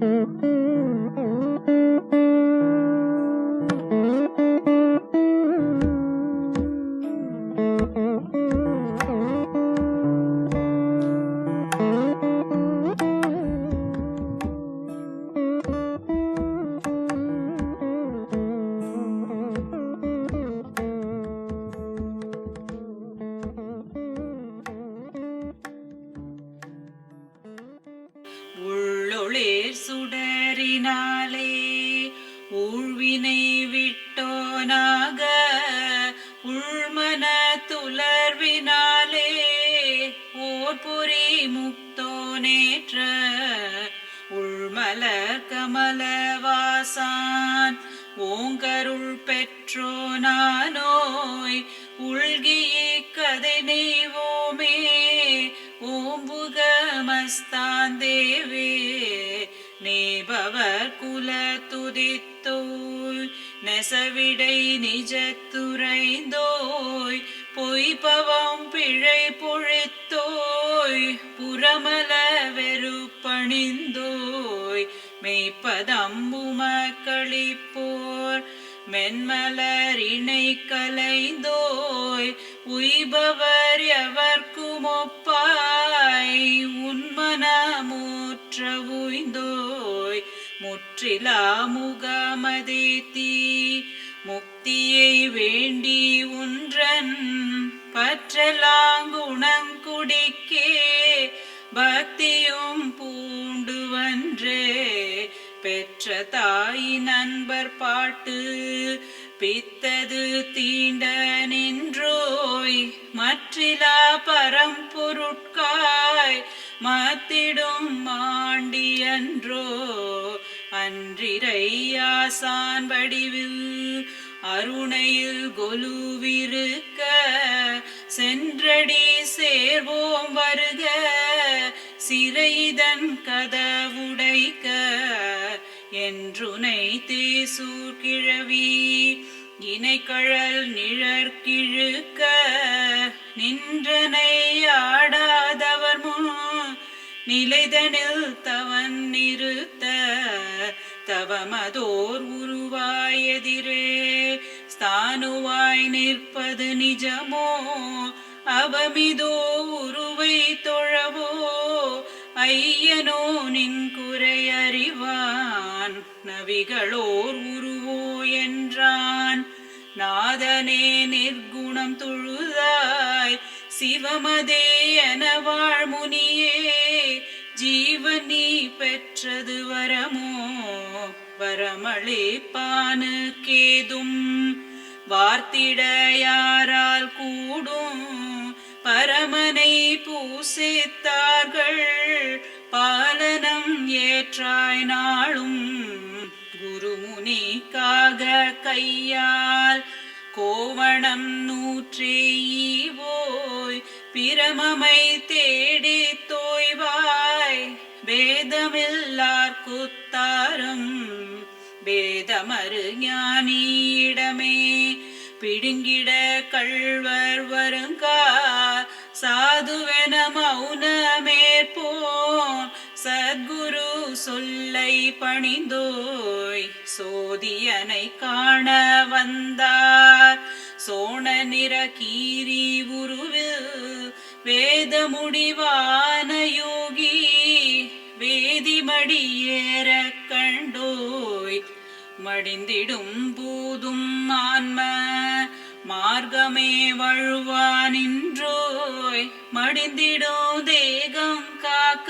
உள்ளொளிர் சுடரினாலே ஊழ்வினை விட்டோனாக உள்மன துளர்வினாலே ஓர் பொறி முக்தோனேற்ற உள்மலர் கமலவாசான் ஓங்கருள் பெற்றோனானோய் உள்கியே கதை நெய்வோமே ஓம்புகமஸ்தான் தேவே நேபவர் குல துதித்தோய் நெசவிடை நிஜத்துரைந்தோய் பொய்பவம் பிழை பொழித்தோய் புறமல வெறுப்பணிந்தோய் மெய்ப்பதம் உமக்களிப்போர் மென்மலர் இணை கலைந்தோய் உய்பவர் எவர்க்கும் ஒப்பாய் உன்மனமூற்ற உய்ந்தோய் முற்றிலா முகமதித்தி முக்தியை வேண்டி உன்றன் பற்றலாங்குணங்குடிக்கே பக்தியும் பூண்டுவன்றே பெற்ற தாய் நண்பர் பாட்டு பித்தது தீண்ட நின்றோய் மற்றிலா பரம்பொருட்காய் மத்திடும் மாண்டியன்றோ அன்றிரையாசான் வடிவில் அருணையில் கொலுவிருக்க சென்றடி சேர்வோம் வருக சிறைதன் கதவுடைக்க என்றுனை தேசூர் கிழவி இணைக்கழல் நிழற்கிழுக்க நின்றனை ஆடாதவர் முன் நிலைதனில் தவன் நிறுத்த தவமதோர் உருவாயெதிரே ஸ்தானுவாய் நிற்பது நிஜமோ அவமிதோ உருவை தொழவோ ஐயனோ நின் குறை அறிவான் நவிகளோர் உருவோ என்றான் நாதனே நிர்குணம் தொழுதாய் சிவமதே என வாழ்முனியே ஜீவன் நீ பெற்றது வரமோ வரமளே பானு கேதும் வார்த்திட யாரால் கூடும் பரமனை பூசித்தார்கள் பாலனம் ஏற்றாய் நாளும் குருமுனிக்காக கையால் கோவணம் நூற்றே ஈவோய் பிரமமை தேடி தோய்வாய் வேதமில்லார் குத்தாரம் வேதமறு ஞானியிடமே பிடுங்கிட கள்வர் வருங்கா சாதுவென மௌனமேற்போம் சத்குரு சொல்லை பணிந்தோய் சோதியனை காண வந்தார் சோழ நிற கீரி உருவில் வேத முடிவான யோகி வேதிமடியேற கண்டோய் மடிந்திடும் பூதும் ஆன்ம மார்க்கமே வழுவானின்றோய் மடிந்திடோ தேகம் காக்க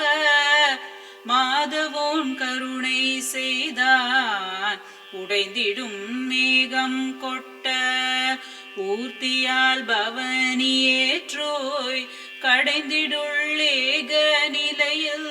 மாதவோன் கருணை செய்தான் உடைந்திடும் மேகம் கொட்ட ஊர்த்தியால் பவனியேற்றோய் கடைந்திடுள்ளேக நிலையில்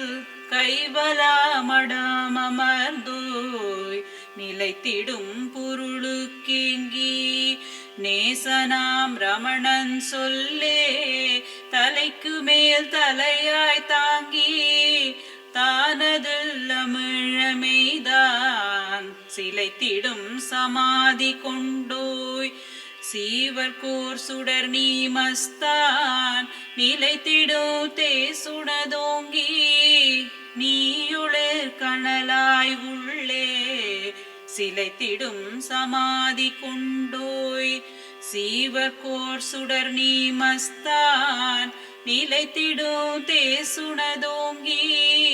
கைவலாமடாமர்ந்தோய் நிலைத்திடும் பொருளுக்கேங்கி நேசனாம் ரமணன் சொல்லே தலைக்கு மேல் தலையாய் தாங்கி தானதில் அமிழமைதான் சிலைத்திடும் சமாதி கொண்டோய் சீவர்கோர் சுடர் நீ மஸ்தான் நிலைத்திடோ தே சுடதோங்கி நீயுளிர் கனலாய் உள்ளே சிலைத்திடும் சமாதி கொண்டோய் சீவர்கோர் சுடர் நீ மஸ்தான் நிலைத்திடும் தேசுனதோங்கி